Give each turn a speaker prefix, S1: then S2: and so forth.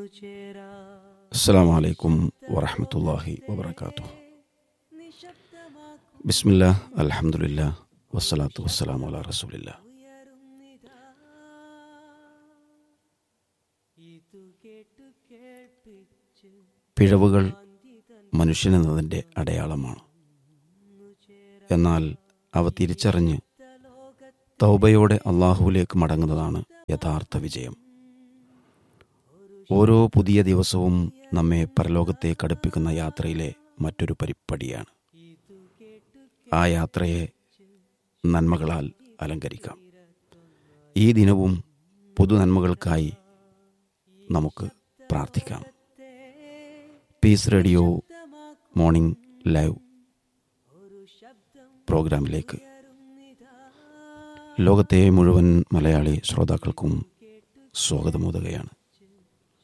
S1: അസ്സാം വലൈക്കും വറഹമത്തല്ലാഹി വബർക്കാത്തു ബിസ്മില്ല അലഹമുല്ല വസ്സലാത്തു വസ്സലാം അല റസൂലില്ല പിഴവുകൾ മനുഷ്യനെന്നതിൻ്റെ അടയാളമാണ് എന്നാൽ അവ തിരിച്ചറിഞ്ഞ് തൗബയോടെ അള്ളാഹുവിലേക്ക് മടങ്ങുന്നതാണ് യഥാർത്ഥ വിജയം ഓരോ പുതിയ ദിവസവും നമ്മെ പരലോകത്തേക്ക് അടുപ്പിക്കുന്ന യാത്രയിലെ മറ്റൊരു പരിപ്പടിയാണ് ആ യാത്രയെ നന്മകളാൽ അലങ്കരിക്കാം ഈ ദിനവും പുതു നന്മകൾക്കായി നമുക്ക് പ്രാർത്ഥിക്കാം പീസ് റേഡിയോ മോർണിംഗ് ലൈവ് പ്രോഗ്രാമിലേക്ക് ലോകത്തെ മുഴുവൻ മലയാളി ശ്രോതാക്കൾക്കും സ്വാഗതമുതുകയാണ്